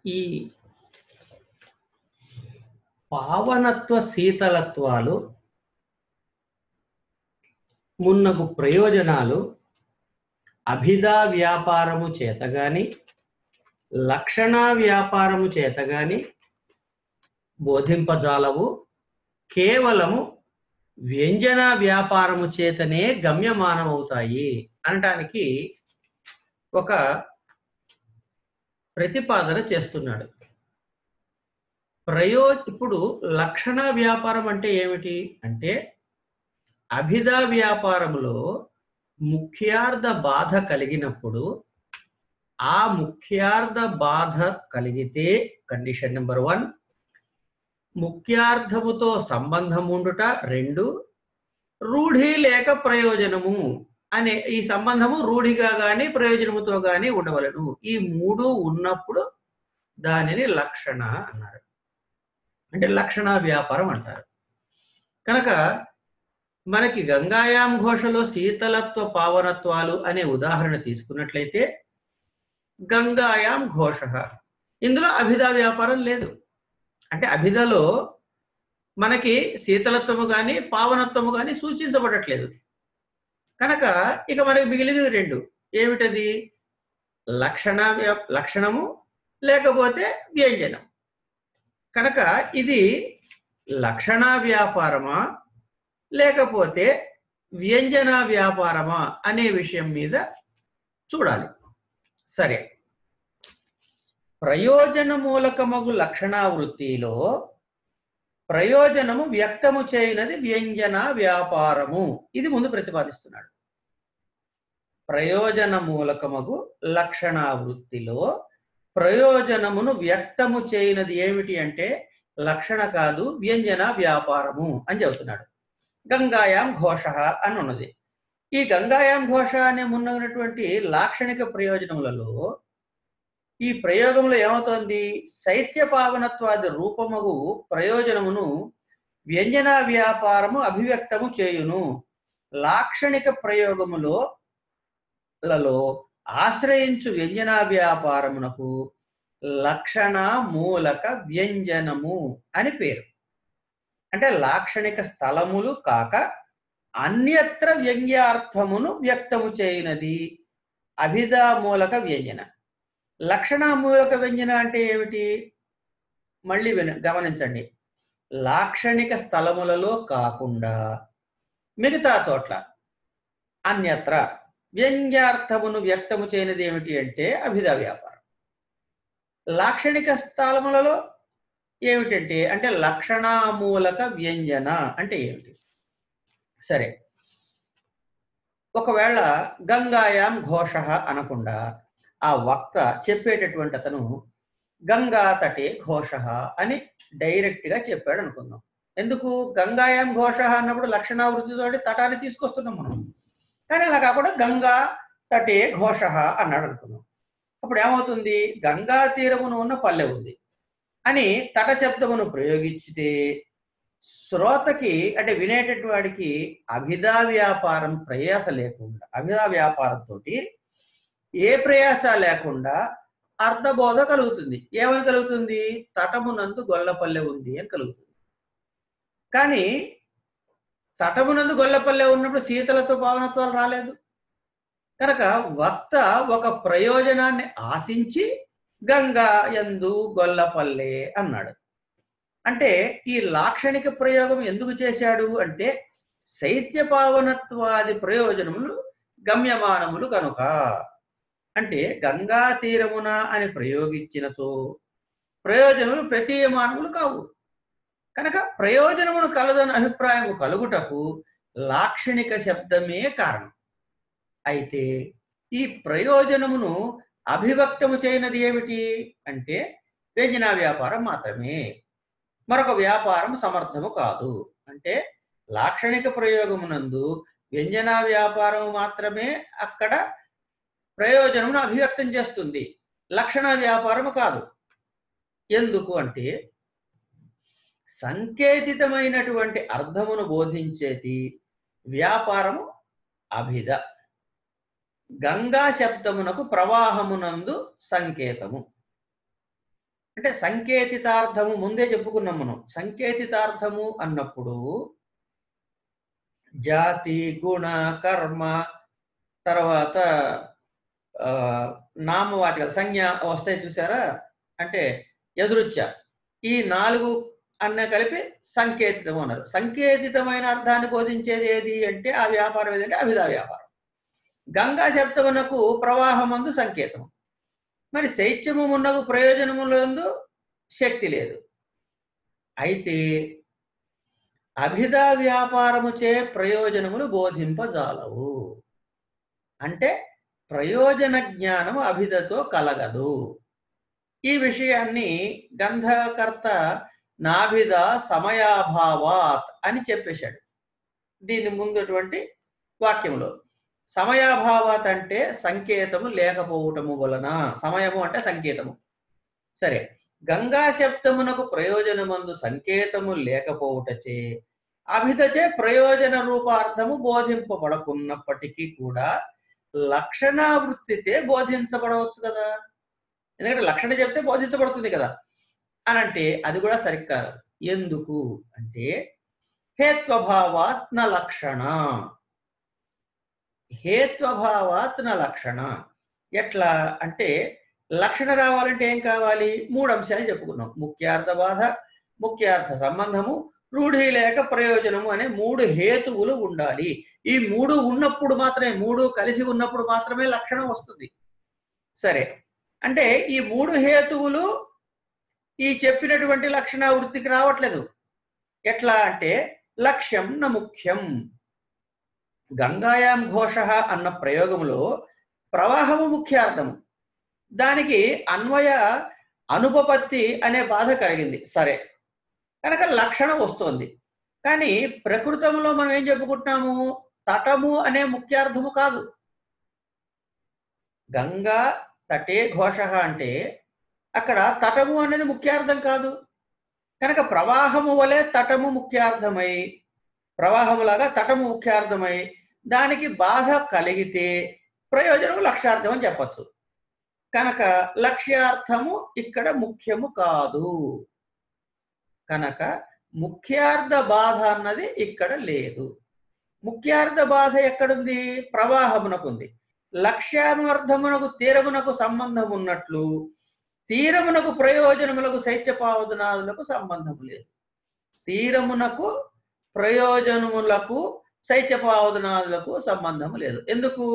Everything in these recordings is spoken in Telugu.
ఈ పావనత్వ శీతలత్వాలు మున్నగు ప్రయోజనాలు అభిధా వ్యాపారము చేతగాని లక్షణ వ్యాపారము చేతగాని బోధింపజాలవు కేవలము వ్యంజన వ్యాపారము చేతనే గమ్యమానమవుతాయి అనటానికి ఒక ప్రతిపాదన చేస్తున్నాడు ప్రయో ఇప్పుడు లక్షణ వ్యాపారం అంటే ఏమిటి అంటే అభిధా వ్యాపారములో ముఖ్యార్థ బాధ కలిగినప్పుడు ఆ ముఖ్యార్థ బాధ కలిగితే కండిషన్ నెంబర్ వన్ ముఖ్యార్థముతో సంబంధం ఉండుట రెండు రూఢి లేక ప్రయోజనము అనే ఈ సంబంధము రూఢిగా గాని ప్రయోజనముతో గాని ఉండవలను ఈ మూడు ఉన్నప్పుడు దానిని లక్షణ అన్నారు అంటే లక్షణ వ్యాపారం అంటారు కనుక మనకి గంగాయాం ఘోషలో శీతలత్వ పావనత్వాలు అనే ఉదాహరణ తీసుకున్నట్లయితే గంగాయాం ఘోష ఇందులో అభిధా వ్యాపారం లేదు అంటే అభిధలో మనకి శీతలత్వము కానీ పావనత్వము కానీ సూచించబడట్లేదు కనుక ఇక మనకి మిగిలినవి రెండు ఏమిటది లక్షణ వ్య- లక్షణము లేకపోతే వ్యంజనం కనుక ఇది లక్షణ వ్యాపారమా లేకపోతే వ్యంజన వ్యాపారమా అనే విషయం మీద చూడాలి సరే ప్రయోజన మూలకమగు లక్షణావృత్తిలో ప్రయోజనము వ్యక్తము చేయనది వ్యంజన వ్యాపారము ఇది ముందు ప్రతిపాదిస్తున్నాడు ప్రయోజన మూలకమగు లక్షణావృత్తిలో ప్రయోజనమును వ్యక్తము చేయనది ఏమిటి అంటే లక్షణ కాదు వ్యంజన వ్యాపారము అని చెబుతున్నాడు గంగాయాం ఘోష అని ఉన్నది ఈ గంగాయాం ఘోష అనే మున్నటువంటి లాక్షణిక ప్రయోజనములలో ఈ ప్రయోగంలో ఏమవుతోంది శైత్య పావనత్వాది రూపమగు ప్రయోజనమును వ్యంజన వ్యాపారము అభివ్యక్తము చేయును లాక్షణిక ప్రయోగములో లలో ఆశ్రయించు వ్యంజన వ్యాపారమునకు లక్షణ మూలక వ్యంజనము అని పేరు అంటే లాక్షణిక స్థలములు కాక అన్యత్ర వ్యంగ్యార్థమును వ్యక్తము చేయనది అభిధా మూలక వ్యంజన లక్షణ మూలక వ్యంజన అంటే ఏమిటి మళ్ళీ విన గమనించండి లాక్షణిక స్థలములలో కాకుండా మిగతా చోట్ల అన్యత్ర వ్యంగ్యార్థమును వ్యక్తము చేయనిది ఏమిటి అంటే అభిధా వ్యాపారం లాక్షణిక స్థలములలో ఏమిటంటే అంటే లక్షణామూలక వ్యంజన అంటే ఏమిటి సరే ఒకవేళ గంగాయాం ఘోష అనకుండా ఆ వక్త చెప్పేటటువంటి అతను గంగా తటే ఘోష అని డైరెక్ట్ గా చెప్పాడు అనుకుందాం ఎందుకు గంగాయాం ఘోష అన్నప్పుడు లక్షణావృత్తితోటి తటాన్ని తీసుకొస్తున్నాం మనం కానీ అలా కాకుండా గంగా తటే ఘోష అన్నాడు అనుకుందాం అప్పుడు ఏమవుతుంది గంగా తీరమును ఉన్న పల్లె ఉంది అని తట శబ్దమును ప్రయోగించితే శ్రోతకి అంటే వినేటటువంటి వాడికి అభిధా వ్యాపారం ప్రయాస లేకుండా అభిధా వ్యాపారంతో ఏ ప్రయాస లేకుండా అర్థబోధ కలుగుతుంది ఏమని కలుగుతుంది తటమునందు గొల్లపల్లె ఉంది అని కలుగుతుంది కానీ తటమునందు గొల్లపల్లె ఉన్నప్పుడు శీతలతో పావనత్వాలు రాలేదు కనుక వక్త ఒక ప్రయోజనాన్ని ఆశించి గంగా ఎందు గొల్లపల్లె అన్నాడు అంటే ఈ లాక్షణిక ప్రయోగం ఎందుకు చేశాడు అంటే శైత్య పావనత్వాది ప్రయోజనములు గమ్యమానములు కనుక అంటే గంగా తీరమున అని ప్రయోగించినచో ప్రయోజనములు ప్రతీయమానములు కావు కనుక ప్రయోజనమును కలదని అభిప్రాయము కలుగుటకు లాక్షణిక శబ్దమే కారణం అయితే ఈ ప్రయోజనమును అభివ్యక్తము చేయనది ఏమిటి అంటే వ్యంజన వ్యాపారం మాత్రమే మరొక వ్యాపారం సమర్థము కాదు అంటే లాక్షణిక ప్రయోగమునందు వ్యంజన వ్యాపారం మాత్రమే అక్కడ ప్రయోజనమును అభివ్యక్తం చేస్తుంది లక్షణ వ్యాపారము కాదు ఎందుకు అంటే సంకేతితమైనటువంటి అర్థమును బోధించేది వ్యాపారము అభిధ గంగా శబ్దమునకు ప్రవాహమునందు సంకేతము అంటే సంకేతితార్థము ముందే చెప్పుకున్నాం మనం సంకేతితార్థము అన్నప్పుడు జాతి గుణ కర్మ తర్వాత ఆ, నామవాచకాలు సంజ్ఞ వస్తాయి చూసారా అంటే ఎదురుచ్చ ఈ నాలుగు అన్న కలిపి సంకేతితం అన్నారు సంకేతితమైన అర్థాన్ని బోధించేది ఏది అంటే ఆ వ్యాపారం ఏదంటే అభిదా వ్యాపారం గంగా శబ్దమునకు ప్రవాహమందు సంకేతం మరి శైత్యము ఉన్నకు ప్రయోజనములందు శక్తి లేదు అయితే అభిదా వ్యాపారముచే ప్రయోజనములు బోధింపజాలవు అంటే ప్రయోజన జ్ఞానము అభిదతో కలగదు ఈ విషయాన్ని గంధకర్త నాభిద సమయాభావాత్ అని చెప్పేశాడు దీని ముందుటువంటి వాక్యంలో సమయాభావాత్ అంటే సంకేతము లేకపోవటము వలన సమయము అంటే సంకేతము సరే గంగా శబ్దమునకు ప్రయోజనమందు సంకేతము లేకపోవుటచే అభిదచే ప్రయోజన రూపార్థము బోధింపబడకున్నప్పటికీ కూడా లక్షణావృత్తితే బోధించబడవచ్చు కదా ఎందుకంటే లక్షణ చెప్తే బోధించబడుతుంది కదా అని అంటే అది కూడా సరికాదు ఎందుకు అంటే హేత్వభావాత్న లక్షణ హేత్వభావాత్న లక్షణ ఎట్లా అంటే లక్షణ రావాలంటే ఏం కావాలి మూడు అంశాలు చెప్పుకున్నాం ముఖ్యార్థ బాధ ముఖ్యార్థ సంబంధము రూఢి లేక ప్రయోజనము అనే మూడు హేతువులు ఉండాలి ఈ మూడు ఉన్నప్పుడు మాత్రమే మూడు కలిసి ఉన్నప్పుడు మాత్రమే లక్షణం వస్తుంది సరే అంటే ఈ మూడు హేతువులు ఈ చెప్పినటువంటి లక్షణ వృత్తికి రావట్లేదు ఎట్లా అంటే లక్ష్యం న ముఖ్యం గంగాయాం ఘోష అన్న ప్రయోగంలో ప్రవాహము ముఖ్యార్థము దానికి అన్వయ అనుపపత్తి అనే బాధ కలిగింది సరే కనుక లక్షణం వస్తోంది కానీ ప్రకృతంలో మనం ఏం చెప్పుకుంటున్నాము తటము అనే ముఖ్యార్థము కాదు గంగా తటే ఘోష అంటే అక్కడ తటము అనేది ముఖ్యార్థం కాదు కనుక ప్రవాహము వలె తటము ముఖ్యార్థమై ప్రవాహములాగా తటము ముఖ్యార్థమై దానికి బాధ కలిగితే ప్రయోజనం లక్ష్యార్థం అని చెప్పచ్చు కనుక లక్ష్యార్థము ఇక్కడ ముఖ్యము కాదు కనుక ముఖ్యార్థ బాధ అన్నది ఇక్కడ లేదు ముఖ్యార్థ బాధ ఎక్కడుంది ప్రవాహమునకుంది లక్ష్యార్థమునకు తీరమునకు సంబంధం ఉన్నట్లు తీరమునకు ప్రయోజనములకు శైత్యపావదనాదులకు సంబంధం లేదు తీరమునకు ప్రయోజనములకు శైత్యపావదనాదులకు సంబంధం లేదు ఎందుకు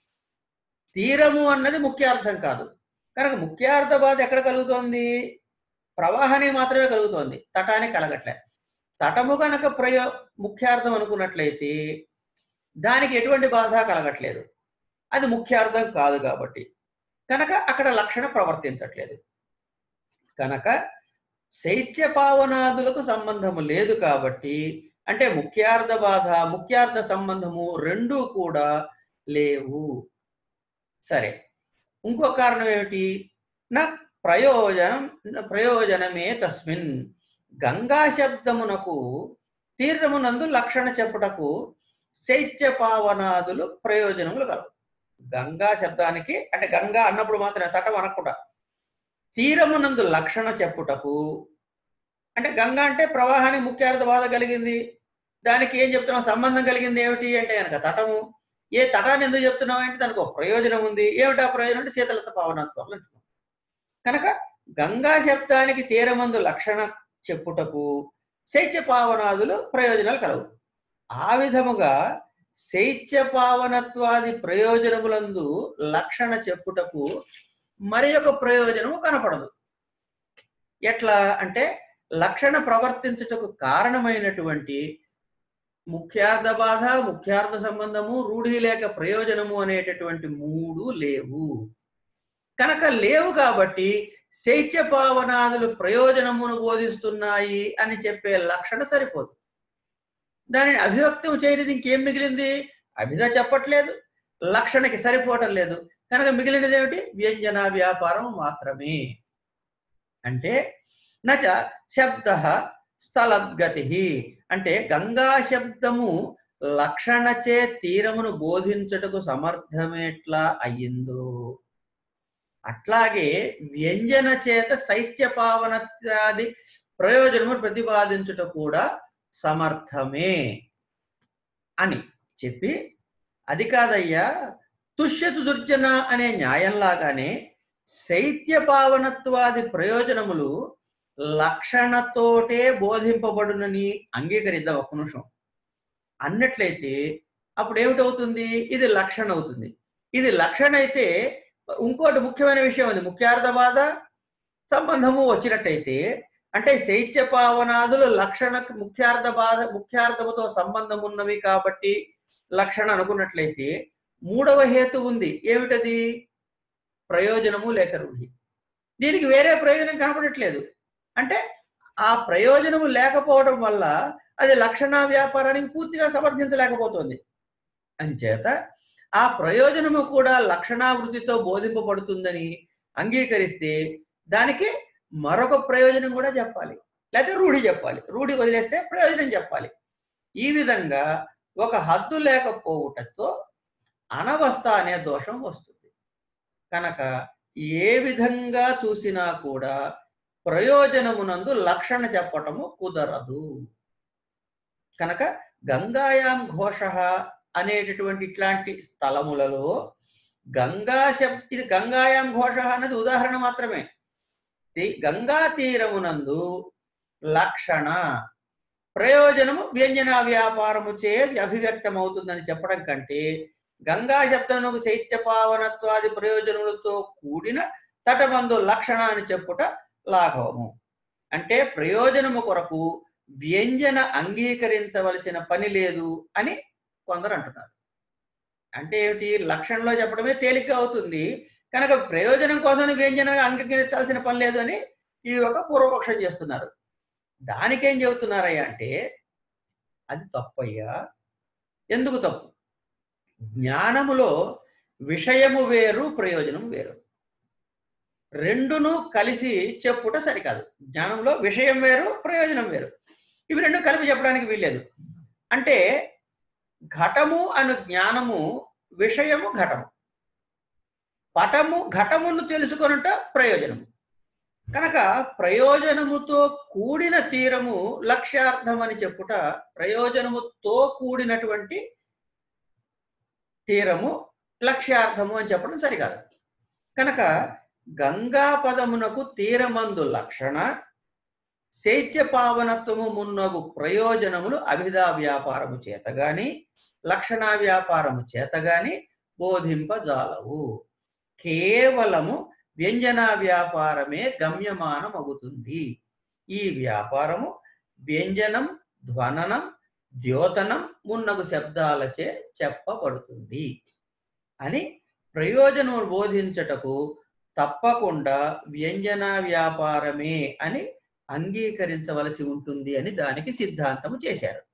తీరము అన్నది ముఖ్యార్థం కాదు కనుక ముఖ్యార్థ బాధ ఎక్కడ కలుగుతోంది ప్రవాహానికి మాత్రమే కలుగుతోంది తటానికి కలగట్లే తటము కనుక ప్రయో ముఖ్యార్థం అనుకున్నట్లయితే దానికి ఎటువంటి బాధ కలగట్లేదు అది ముఖ్యార్థం కాదు కాబట్టి కనుక అక్కడ లక్షణ ప్రవర్తించట్లేదు కనుక శైత్య పావనాదులకు సంబంధము లేదు కాబట్టి అంటే ముఖ్యార్థ బాధ ముఖ్యార్థ సంబంధము రెండూ కూడా లేవు సరే ఇంకో కారణం ఏమిటి నా ప్రయోజనం ప్రయోజనమే తస్మిన్ గంగా శబ్దమునకు తీర్థమునందు లక్షణ చెప్పుటకు శైత్య పావనాదులు ప్రయోజనములు కలవు గంగా శబ్దానికి అంటే గంగా అన్నప్పుడు మాత్రమే తటం అనకుండా తీరమునందు లక్షణ చెప్పుటకు అంటే గంగా అంటే ప్రవాహానికి ముఖ్యార్థ బాధ కలిగింది దానికి ఏం చెప్తున్నాం సంబంధం కలిగింది ఏమిటి అంటే కనుక తటము ఏ తటాన్ని ఎందుకు చెప్తున్నావు అంటే దానికి ఒక ప్రయోజనం ఉంది ఏమిటి ఆ ప్రయోజనం అంటే శీతలత పావనత్వం అంటున్నాం కనుక గంగా శబ్దానికి తీరమందు లక్షణ చెప్పుటకు శైత్య పావనాదులు ప్రయోజనాలు కలవు ఆ విధముగా శైత్య పావనత్వాది ప్రయోజనములందు లక్షణ చెప్పుటకు మరి ఒక ప్రయోజనము కనపడదు ఎట్లా అంటే లక్షణ ప్రవర్తించుటకు కారణమైనటువంటి ముఖ్యార్థ బాధ ముఖ్యార్థ సంబంధము రూఢి లేక ప్రయోజనము అనేటటువంటి మూడు లేవు కనుక లేవు కాబట్టి శైత్య పావనాదులు ప్రయోజనమును బోధిస్తున్నాయి అని చెప్పే లక్షణ సరిపోదు దానిని అభివ్యక్తం చేయనిది ఇంకేం మిగిలింది అభిధ చెప్పట్లేదు లక్షణకి సరిపోవటం లేదు కనుక మిగిలినది ఏమిటి వ్యంజన వ్యాపారం మాత్రమే అంటే నచ శబ్ద స్థలద్గతి అంటే గంగా శబ్దము లక్షణచే తీరమును బోధించుటకు సమర్థమేట్లా అయ్యిందో అట్లాగే వ్యంజన చేత శైత్య పావనత్యాది ప్రయోజనము ప్రతిపాదించుట కూడా సమర్థమే అని చెప్పి అది కాదయ్యా తుష్యతు దుర్జన అనే న్యాయంలాగానే శైత్య పావనత్వాది ప్రయోజనములు లక్షణతోటే బోధింపబడునని అంగీకరిద్దాం ఒక్క నిమిషం అన్నట్లయితే అప్పుడు ఏమిటవుతుంది ఇది లక్షణ అవుతుంది ఇది లక్షణ అయితే ఇంకోటి ముఖ్యమైన విషయం అది ముఖ్యార్థవాద సంబంధము వచ్చినట్టయితే అంటే శైత్య పావనాదులు లక్షణ ముఖ్యార్థ బాధ ముఖ్యార్థముతో సంబంధం ఉన్నవి కాబట్టి లక్షణ అనుకున్నట్లయితే మూడవ హేతు ఉంది ఏమిటది ప్రయోజనము లేక రూఢి దీనికి వేరే ప్రయోజనం కనపడట్లేదు అంటే ఆ ప్రయోజనము లేకపోవడం వల్ల అది లక్షణ వ్యాపారానికి పూర్తిగా సమర్థించలేకపోతుంది అంచేత ఆ ప్రయోజనము కూడా లక్షణావృత్తితో బోధింపబడుతుందని అంగీకరిస్తే దానికి మరొక ప్రయోజనం కూడా చెప్పాలి లేకపోతే రూఢి చెప్పాలి రూఢి వదిలేస్తే ప్రయోజనం చెప్పాలి ఈ విధంగా ఒక హద్దు లేకపోవుటతో అనవస్థ అనే దోషం వస్తుంది కనుక ఏ విధంగా చూసినా కూడా ప్రయోజనమునందు లక్షణ చెప్పటము కుదరదు కనుక గంగాయాం ఘోష అనేటటువంటి ఇట్లాంటి స్థలములలో గంగా శబ్ ఇది గంగాయాం ఘోష అన్నది ఉదాహరణ మాత్రమే తి- గంగా తీరమునందు లక్షణ ప్రయోజనము వ్యంజన వ్యాపారము చే అభివ్యక్తమవుతుందని చెప్పడం కంటే గంగా శబ్దమునకు చైత్య పావనత్వాది ప్రయోజనములతో కూడిన తటబంధు లక్షణ అని చెప్పుట లాఘవము అంటే ప్రయోజనము కొరకు వ్యంజన అంగీకరించవలసిన పని లేదు అని కొందరు అంటున్నారు అంటే ఏమిటి లక్షణలో చెప్పడమే తేలిగ్గా అవుతుంది కనుక ప్రయోజనం కోసం వ్యంజన అంగీకరించాల్సిన పని లేదు అని ఇది ఒక పూర్వపక్షం చేస్తున్నారు దానికేం చెబుతున్నారయ్యా అంటే అది తప్పయ్యా ఎందుకు తప్పు జ్ఞానములో విషయము వేరు ప్రయోజనం వేరు రెండును కలిసి చెప్పుట సరికాదు జ్ఞానంలో విషయం వేరు ప్రయోజనం వేరు ఇవి రెండు కలిపి చెప్పడానికి వీల్లేదు అంటే ఘటము అను జ్ఞానము విషయము ఘటము పటము ఘటమును తెలుసుకొనుట ప్రయోజనము కనుక ప్రయోజనముతో కూడిన తీరము లక్ష్యార్థం అని చెప్పుట ప్రయోజనముతో కూడినటువంటి తీరము లక్ష్యార్థము అని చెప్పడం సరికాదు కనుక గంగా పదమునకు తీరమందు లక్షణ శైత్య పావనత్వము మున్నగు ప్రయోజనములు అభిధా వ్యాపారము చేతగాని లక్షణ వ్యాపారము చేతగాని బోధింపజాలవు కేవలము వ్యంజన వ్యాపారమే గమ్యమానమగుతుంది ఈ వ్యాపారము వ్యంజనం ధ్వననం ద్యోతనం మున్నగు శబ్దాలచే చెప్పబడుతుంది అని ప్రయోజనం బోధించటకు తప్పకుండా వ్యంజన వ్యాపారమే అని అంగీకరించవలసి ఉంటుంది అని దానికి సిద్ధాంతము చేశారు